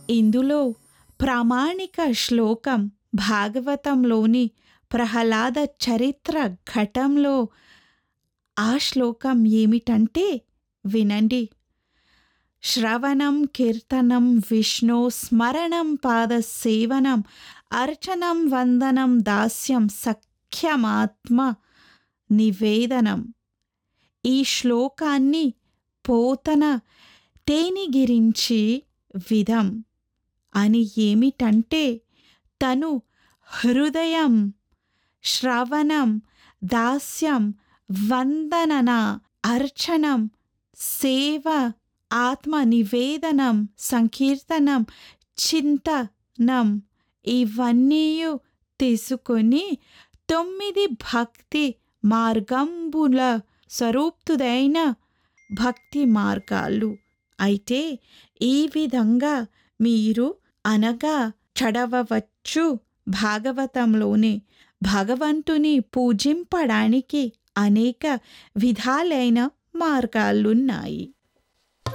ఇందులో ప్రామాణిక శ్లోకం భాగవతంలోని ప్రహ్లాద చరిత్ర ఘటంలో ఆ శ్లోకం ఏమిటంటే వినండి శ్రవణం కీర్తనం విష్ణు స్మరణం పాద సేవనం అర్చనం వందనం దాస్యం సఖ్యమాత్మ నివేదనం ఈ శ్లోకాన్ని పోతన తేనిగిరించి విధం అని ఏమిటంటే తను హృదయం శ్రవణం దాస్యం వందనన అర్చనం సేవ ఆత్మ నివేదనం సంకీర్తనం చింతనం ఇవన్నీ తీసుకొని తొమ్మిది భక్తి మార్గంబుల స్వరూప్తుదైన భక్తి మార్గాలు అయితే ఈ విధంగా మీరు అనగా చదవవచ్చు భాగవతంలోనే భగవంతుని పూజింపడానికి అనేక విధాలైన మార్గాలున్నాయి